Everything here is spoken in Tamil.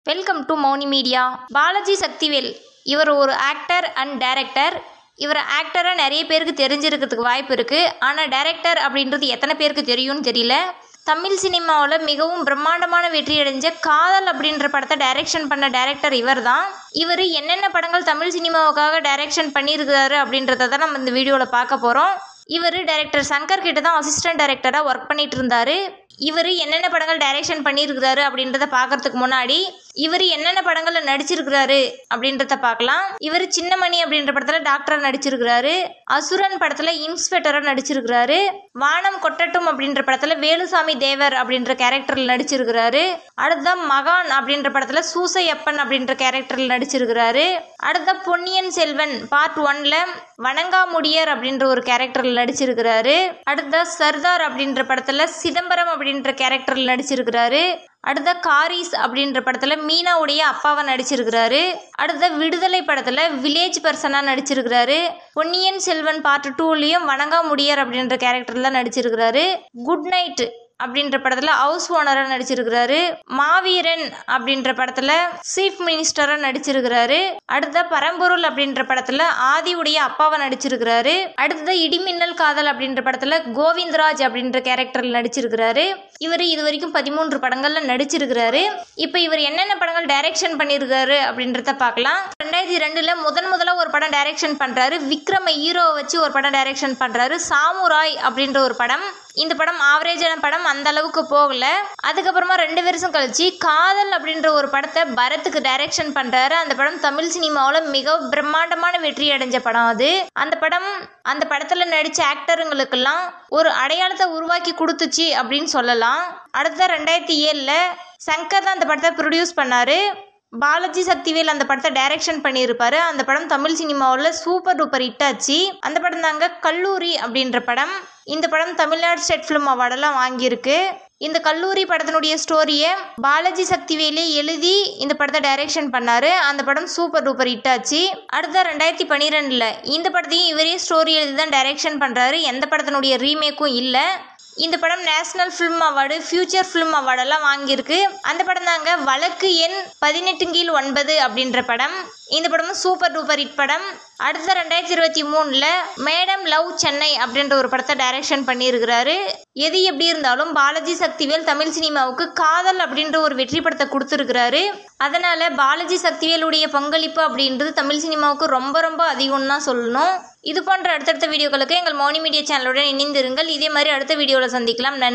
welcome to Mauni media Balaji Sakthivel இவர் ஒரு ஆக்டர் அண்ட் டைரக்டர் இவர் ஆக்டராக நிறைய பேருக்கு தெரிஞ்சிருக்கிறதுக்கு வாய்ப்பு இருக்குது ஆனால் டைரக்டர் அப்படின்றது எத்தனை பேருக்கு தெரியும்னு தெரியல தமிழ் சினிமாவில் மிகவும் பிரம்மாண்டமான வெற்றி அடைஞ்ச காதல் அப்படின்ற படத்தை டைரக்ஷன் பண்ண டைரக்டர் இவர் தான் இவர் என்னென்ன படங்கள் தமிழ் சினிமாவுக்காக டைரக்ஷன் பண்ணியிருக்காரு அப்படின்றத தான் நம்ம இந்த வீடியோவில் பார்க்க போகிறோம் இவர் டைரக்டர் சங்கர் கிட்ட தான் அசிஸ்டன்ட் டைரக்டராக ஒர்க் பண்ணிட்டு இருந்தாரு இவர் என்னென்ன படங்கள் டைரக்ஷன் பண்ணியிருக்கிறாரு அப்படின்றத பார்க்கறதுக்கு முன்னாடி இவர் என்னென்ன படங்களில் நடிச்சிருக்கிறாரு அப்படின்றத பார்க்கலாம் இவர் சின்னமணி அப்படின்ற படத்தில் டாக்டராக நடிச்சிருக்கிறாரு அசுரன் படத்தில் இன்ஸ்பெக்டராக நடிச்சிருக்கிறாரு வானம் கொட்டட்டும் அப்படின்ற படத்தில் வேலுசாமி தேவர் அப்படின்ற கேரக்டரில் நடிச்சிருக்கிறாரு அடுத்த மகான் அப்படின்ற படத்தில் சூசையப்பன் அப்படின்ற கேரக்டரில் நடிச்சிருக்கிறாரு அடுத்த பொன்னியின் செல்வன் பார்ட் ஒன்ல வணங்காமுடியர் அப்படின்ற ஒரு கேரக்டரில் நடிச்சிருக்கிறாரு அடுத்த சர்தார் அப்படின்ற படத்தில் சிதம்பரம் அப்படின்ற கேரக்டரில் நடிச்சிருக்கிறாரு அடுத்த காரிஸ் அப்படின்ற படத்தில் மீனாவுடைய அப்பாவை நடிச்சிருக்கிறாரு அடுத்த விடுதலை படத்தில் வில்லேஜ் பர்சனாக நடிச்சிருக்கிறாரு பொன்னியின் செல்வன் பார்ட் டூலேயும் வணங்காமுடியர் அப்படின்ற கேரக்டரில் நடிச்சிருக்கிறாரு குட் நைட் அப்படின்ற படத்தில் ஹவுஸ் ஓனராக நடிச்சிருக்கிறாரு மாவீரன் அப்படின்ற படத்தில் சீஃப் மினிஸ்டராக நடிச்சிருக்கிறாரு அடுத்த பரம்பொருள் அப்படின்ற படத்தில் ஆதியுடைய அப்பாவை நடிச்சிருக்கிறாரு அடுத்த இடிமின்னல் காதல் அப்படின்ற படத்தில் கோவிந்தராஜ் அப்படின்ற கேரக்டரில் நடிச்சிருக்கிறாரு இவர் இது வரைக்கும் பதிமூன்று படங்களில் நடிச்சிருக்கிறாரு இப்போ இவர் என்னென்ன படங்கள் டைரக்ஷன் பண்ணியிருக்காரு அப்படின்றத பார்க்கலாம் ரெண்டாயிரத்தி ரெண்டில் முதன் முதல்ல ஒரு படம் டைரக்ஷன் பண்ணுறாரு விக்ரம ஹீரோவை வச்சு ஒரு படம் டைரக்ஷன் பண்ணுறாரு சாமுராய் அப்படின்ற ஒரு படம் இந்த படம் ஆவரேஜான படம் அந்த அளவுக்கு போகல அதுக்கப்புறமா ரெண்டு வருஷம் கழிச்சு காதல் அப்படின்ற ஒரு படத்தை பரத்துக்கு டைரக்ஷன் பண்றாரு அந்த படம் தமிழ் சினிமாவில் மிக பிரம்மாண்டமான வெற்றி அடைஞ்ச படம் அது அந்த படம் அந்த படத்துல நடிச்ச ஆக்டருங்களுக்கெல்லாம் ஒரு அடையாளத்தை உருவாக்கி கொடுத்துச்சு அப்படின்னு சொல்லலாம் அடுத்த ரெண்டாயிரத்தி ஏழில் சங்கர் தான் அந்த படத்தை ப்ரொடியூஸ் பண்ணாரு பாலாஜி சக்திவேல் அந்த படத்தை டைரக்ஷன் பண்ணியிருப்பாரு அந்த படம் தமிழ் சினிமாவில் சூப்பர் டூப்பர் ஹிட் ஆச்சு அந்த படம் தாங்க கல்லூரி அப்படின்ற படம் இந்த படம் தமிழ்நாடு ஸ்டேட் ஃபிலிம் அவார்டெல்லாம் வாங்கியிருக்கு இந்த கல்லூரி படத்தினுடைய ஸ்டோரியை பாலாஜி சக்திவேலே எழுதி இந்த படத்தை டைரக்ஷன் பண்ணாரு அந்த படம் சூப்பர் டூப்பர் ஹிட் ஆச்சு அடுத்த ரெண்டாயிரத்தி பன்னிரெண்டில் இந்த படத்தையும் இவரே ஸ்டோரி எழுதி தான் டைரக்ஷன் பண்ணுறாரு எந்த படத்தினுடைய ரீமேக்கும் இல்லை இந்த படம் national film award future film அவார்டெல்லாம் வாங்கியிருக்கு அந்த படம் தாங்க வழக்கு எண் பதினெட்டு கீழ் ஒன்பது அப்படின்ற படம் இந்த படமும் சூப்பர் டூப்பர் ஹிட் படம் அடுத்த ரெண்டாயிரத்தி இருபத்தி மூணில் மேடம் லவ் சென்னை அப்படின்ற ஒரு படத்தை டைரக்ஷன் பண்ணியிருக்கிறாரு எது எப்படி இருந்தாலும் பாலாஜி சக்திவேல் தமிழ் சினிமாவுக்கு காதல் அப்படின்ற ஒரு வெற்றி படத்தை கொடுத்துருக்கிறாரு அதனால் பாலாஜி சக்திவேலுடைய பங்களிப்பு அப்படின்றது தமிழ் சினிமாவுக்கு ரொம்ப ரொம்ப அதிகம்னு தான் சொல்லணும் இது போன்ற அடுத்தடுத்த வீடியோக்களுக்கு எங்கள் மௌனி மீடியா சேனலுடன் இணைந்திருங்கள் இதே மாதிரி அடுத்த வீடியோவில் சந்திக்கலாம் நன்றி